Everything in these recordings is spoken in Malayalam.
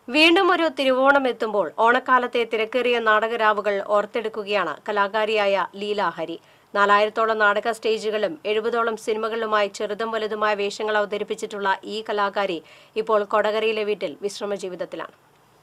വീണ്ടും ഒരു തിരുവോണം എത്തുമ്പോൾ ഓണക്കാലത്തെ തിരക്കേറിയ നാടകരാവുകൾ ഓർത്തെടുക്കുകയാണ് കലാകാരിയായ ലീല ഹരി നാലായിരത്തോളം നാടക സ്റ്റേജുകളും എഴുപതോളം സിനിമകളിലുമായി ചെറുതും വലുതുമായ വേഷങ്ങൾ അവതരിപ്പിച്ചിട്ടുള്ള ഈ കലാകാരി ഇപ്പോൾ കൊടകരയിലെ വീട്ടിൽ വിശ്രമ ജീവിതത്തിലാണ്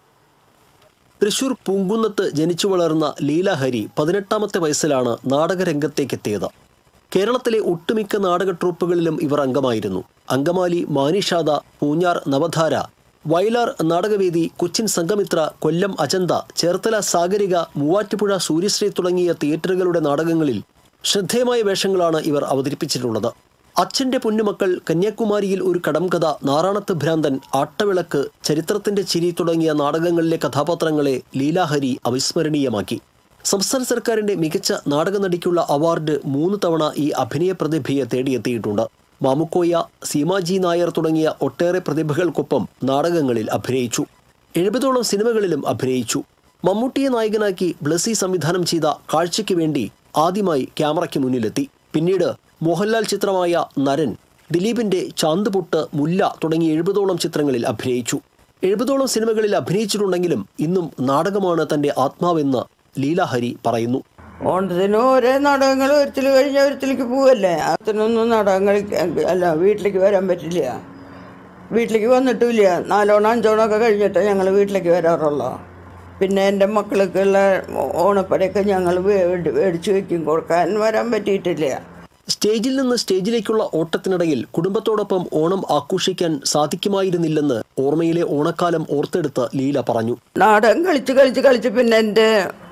തൃശൂർ പൂങ്കുന്നത്ത് ജനിച്ചു വളർന്ന ലീലാഹരി പതിനെട്ടാമത്തെ വയസ്സിലാണ് നാടകരംഗത്തേക്കെത്തിയത് കേരളത്തിലെ ഒട്ടുമിക്ക നാടക ട്രൂപ്പുകളിലും ഇവർ അംഗമായിരുന്നു അങ്കമാലി മാനിഷാദ പൂഞ്ഞാർ നവധാര വയലാർ നാടകവേദി കൊച്ചിൻ സംഘമിത്ര കൊല്ലം അജന്ത ചേർത്തല സാഗരിക മൂവാറ്റുപുഴ സൂര്യശ്രീ തുടങ്ങിയ തിയേറ്ററുകളുടെ നാടകങ്ങളിൽ ശ്രദ്ധേയമായ വേഷങ്ങളാണ് ഇവർ അവതരിപ്പിച്ചിട്ടുള്ളത് അച്ഛന്റെ പൊന്നുമക്കൾ കന്യാകുമാരിയിൽ ഒരു കടംകഥ നാറാണത്ത് ഭ്രാന്തൻ ആട്ടവിളക്ക് ചരിത്രത്തിന്റെ ചിരി തുടങ്ങിയ നാടകങ്ങളിലെ കഥാപാത്രങ്ങളെ ലീലാഹരി അവിസ്മരണീയമാക്കി സംസ്ഥാന സർക്കാരിന്റെ മികച്ച നാടക നടിക്കുള്ള അവാർഡ് മൂന്ന് തവണ ഈ അഭിനയ പ്രതിഭയെ തേടിയെത്തിയിട്ടുണ്ട് മാമുക്കോയ സീമാജി നായർ തുടങ്ങിയ ഒട്ടേറെ പ്രതിഭകൾക്കൊപ്പം നാടകങ്ങളിൽ അഭിനയിച്ചു എഴുപതോളം സിനിമകളിലും അഭിനയിച്ചു മമ്മൂട്ടിയെ നായകനാക്കി ബ്ലസി സംവിധാനം ചെയ്ത കാഴ്ചയ്ക്ക് വേണ്ടി ആദ്യമായി ക്യാമറയ്ക്ക് മുന്നിലെത്തി പിന്നീട് മോഹൻലാൽ ചിത്രമായ നരൻ ദിലീപിന്റെ ചാന്തുപൊട്ട് മുല്ല തുടങ്ങിയ എഴുപതോളം ചിത്രങ്ങളിൽ അഭിനയിച്ചു എഴുപതോളം സിനിമകളിൽ അഭിനയിച്ചിട്ടുണ്ടെങ്കിലും ഇന്നും നാടകമാണ് തന്റെ ആത്മാവെന്ന് ലീലാഹരി പറയുന്നു ഓണത്തിന് ഓരോ നാടകങ്ങൾ ഒരിക്കൽ കഴിഞ്ഞ ഒരിക്കലേക്ക് പോവല്ലേ അതിനൊന്നും നാടകങ്ങൾ അല്ല വീട്ടിലേക്ക് വരാൻ പറ്റില്ല വീട്ടിലേക്ക് വന്നിട്ടില്ല നാലോണം അഞ്ചോണം ഒക്കെ കഴിഞ്ഞിട്ടേ ഞങ്ങൾ വീട്ടിലേക്ക് വരാറുള്ളൂ പിന്നെ എൻ്റെ മക്കൾക്കുള്ള ഓണപ്പടയൊക്കെ ഞങ്ങൾ മേടിച്ച് വയ്ക്കും കൊടുക്കാൻ വരാൻ പറ്റിയിട്ടില്ല സ്റ്റേജിൽ നിന്ന് സ്റ്റേജിലേക്കുള്ള ഓട്ടത്തിനിടയിൽ കുടുംബത്തോടൊപ്പം ഓണം ആഘോഷിക്കാൻ സാധിക്കുമായിരുന്നില്ലെന്ന് ഓർമ്മയിലെ ഓണക്കാലം ഓർത്തെടുത്ത് ലീല പറഞ്ഞു നാടകം കളിച്ച് കളിച്ച് കളിച്ച് പിന്നെ എൻ്റെ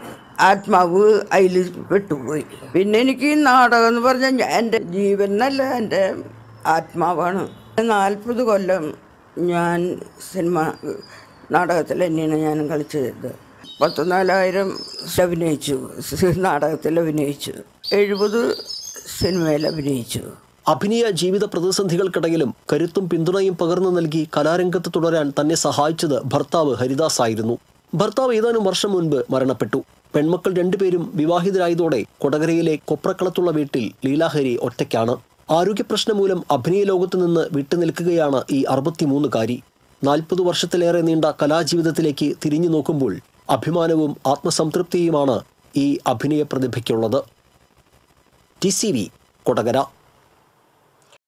ആത്മാവ് അതിൽ പെട്ടുപോയി പിന്നെ എനിക്ക് ഈ നാടകം എന്ന് പറഞ്ഞാൽ ഞാൻ- എൻ്റെ ജീവൻ എന്നല്ല എൻ്റെ ആത്മാവാണ് നാൽപ്പത് കൊല്ലം ഞാൻ സിനിമ നാടകത്തിൽ തന്നെയാണ് ഞാൻ കളിച്ചത് പത്ത് നാലായിരം അഭിനയിച്ചു സ് നാടകത്തിൽ അഭിനയിച്ചു എഴുപത് സിനിമയിൽ അഭിനയിച്ചു അഭിനയ ജീവിത പ്രതിസന്ധികൾക്കിടയിലും കരുത്തും പിന്തുണയും പകർന്നു നൽകി കലാരംഗത്ത് തുടരാൻ തന്നെ സഹായിച്ചത് ഭർത്താവ് ഹരിദാസ് ആയിരുന്നു ഭർത്താവ് ഏതാനും വർഷം മുൻപ് മരണപ്പെട്ടു പെൺമക്കൾ രണ്ടുപേരും വിവാഹിതരായതോടെ കൊടകരയിലെ കൊപ്രക്കളത്തുള്ള വീട്ടിൽ ലീലാഹരി ഒറ്റയ്ക്കാണ് ആരോഗ്യപ്രശ്നം മൂലം അഭിനയ ലോകത്ത് നിന്ന് വിട്ടുനിൽക്കുകയാണ് ഈ അറുപത്തിമൂന്നുകാരി നാൽപ്പത് വർഷത്തിലേറെ നീണ്ട കലാജീവിതത്തിലേക്ക് തിരിഞ്ഞു നോക്കുമ്പോൾ അഭിമാനവും ആത്മസംതൃപ്തിയുമാണ് ഈ അഭിനയ പ്രതിഭയ്ക്കുള്ളത് ടി സി വി കൊടകര